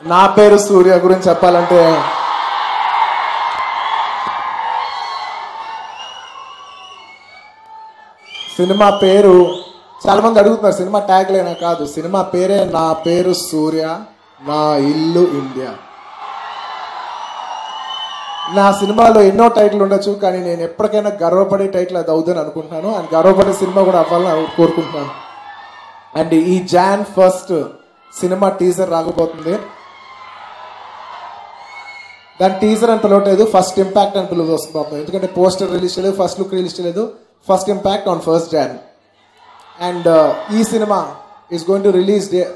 నా పేరు సూర్య గురించి చెప్పాలంటే సినిమా పేరు చాలా మంది అడుగుతున్నారు సినిమా ట్యాగ్ లేనా కాదు సినిమా పేరే నా పేరు సూర్య నా ఇల్లు ఇండియా నా సినిమాలో ఎన్నో టైటిల్ ఉండొచ్చు కానీ నేను ఎప్పటికైనా గర్వపడే టైటిల్ అది అవుదని అనుకుంటున్నాను అండ్ గర్వపడే సినిమా కూడా అవ్వాలని కోరుకుంటున్నాను అండ్ ఈ జాన్ ఫస్ట్ సినిమా టీజర్ రాకపోతుంది దాని టీజర్ అని పిలవట్లేదు ఫస్ట్ ఇంపాక్ట్ అని పిలువ వస్తుంది పాపం ఎందుకంటే పోస్టర్ రిలీజ్ చేయలేదు ఫస్ట్ లుక్ రిలీజ్ చేయలేదు ఫస్ట్ ఇంపాక్ట్ ఆన్ ఫస్ట్ జాన్ అండ్ ఈ cinema is going to release day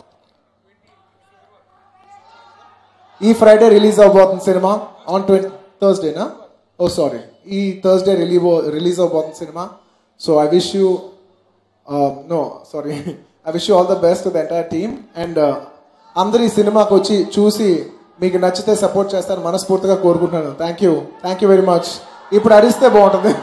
ఈ ఫ్రైడే రిలీజ్ అవబోతుంది సినిమా ఆన్ ట్వంటీ థర్స్డేనా ఓ సారీ ఈ థర్స్డే రిలీవ్ రిలీజ్ అవబోతుంది cinema so I wish you no sorry I wish you all the best the entire team and అందరు ఈ సినిమాకి వచ్చి చూసి మీకు నచ్చితే సపోర్ట్ చేస్తారని మనస్ఫూర్తిగా కోరుకుంటున్నాను thank you thank you very much ఇప్పుడు అరిస్తే బాగుంటుంది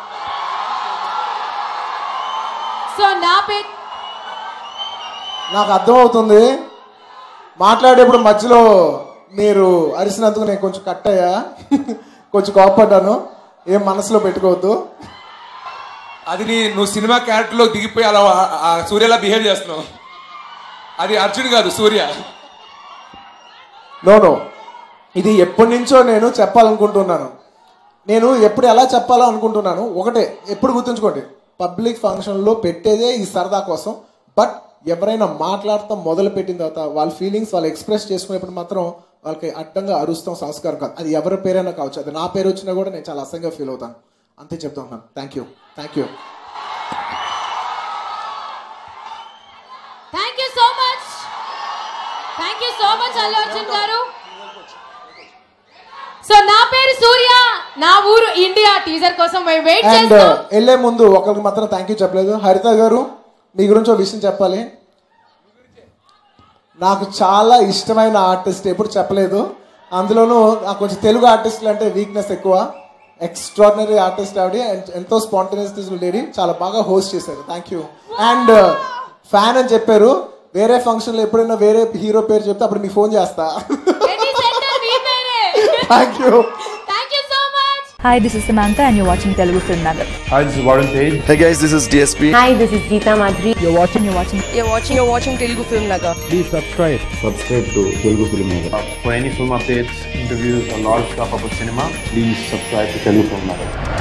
సో నా పేరు నాకు అర్థమవుతుంది మాట్లాడేప్పుడు మధ్యలో మీరు అరిసినందుకు నేను కొంచెం కట్ అయ్యా కొంచెం కోపడ్డాను ఏం మనసులో పెట్టుకోవద్దు అది నీ నువ్వు సినిమా క్యారెక్టర్లో దిగిపోయి అలా ఆ- ఆ సూర్యలా బిహేవ్ చేస్తున్నావు అది అర్జున్ కాదు సూర్య నో నో ఇది ఎప్పటి నుంచో నేను చెప్పాలనుకుంటున్నాను నేను ఎప్పుడు ఎలా చెప్పాలో అనుకుంటున్నాను ఒకటే ఎప్పుడు గుర్తుంచుకోండి పబ్లిక్ ఫంక్షన్లో పెట్టేదే ఈ సరదా కోసం బట్ ఎవరైనా మాట్లాడటం మొదలు పెట్టిన తర్వాత వాళ్ళ ఫీలింగ్స్ వాళ్ళు ఎక్స్ప్రెస్ చేసుకునేప్పుడు మాత్రం వాళ్ళకి అడ్డంగా అరుస్తాం సంస్కారం కాదు అది ఎవరి పేరైనా కావచ్చు అది నా పేరు వచ్చినా కూడా నేను చాలా అసహ్యంగా ఫీల్ అవుతాను అంతే చెప్తా ఉన్నాను thank you thank you thank you so much thank you so much Allu Arjun garu సో నా పేరు సూర్య నా ఊరు ఇండియా టీజర్ కోసం మేము వెయిట్ అండ్ చేస్తాం వెళ్ళే ముందు ఒకరికి మాత్రం థ్యాంక్ యూ చెప్పలేదు హరిత గారు మీ గురించి ఒక విషయం చెప్పాలి నాకు చాలా ఇష్టమైన ఆర్టిస్ట్ ఎప్పుడు చెప్పలేదు అందులోనూ నాకు కొంచెం తెలుగు ఆర్టిస్టులు అంటే వీక్నెస్ ఎక్కువ ఎక్స్ట్రాడినరీ ఆర్టిస్ట్ ఆవిడ and ఎంతో స్పాంటనియస్ లేడీ చాలా బాగా హోస్ట్ చేశారు థ్యాంక్ యూ అండ్ ఫ్యాన్ అని చెప్పారు వేరే ఫంక్షన్లో ఎప్పుడైనా వేరే హీరో పేరు చెప్తే అప్పుడు మీకు ఫోన్ చేస్తా ఎనీ సెంటర్ మీ పేరే thank you thank you so much Hi, this is Samantha, and you're watching Telugu Film Nagar. Hi, this is Warren Page. Hey guys, this is DSP. Hi, this is Geeta Madhuri. You're watching, you're watching. You're watching, you're watching Telugu Film Nagar. Subscribe to Telugu Film Nagar. Uh, for any film updates, interviews, or lot of stuff about cinema, please subscribe to Telugu Film Nagar.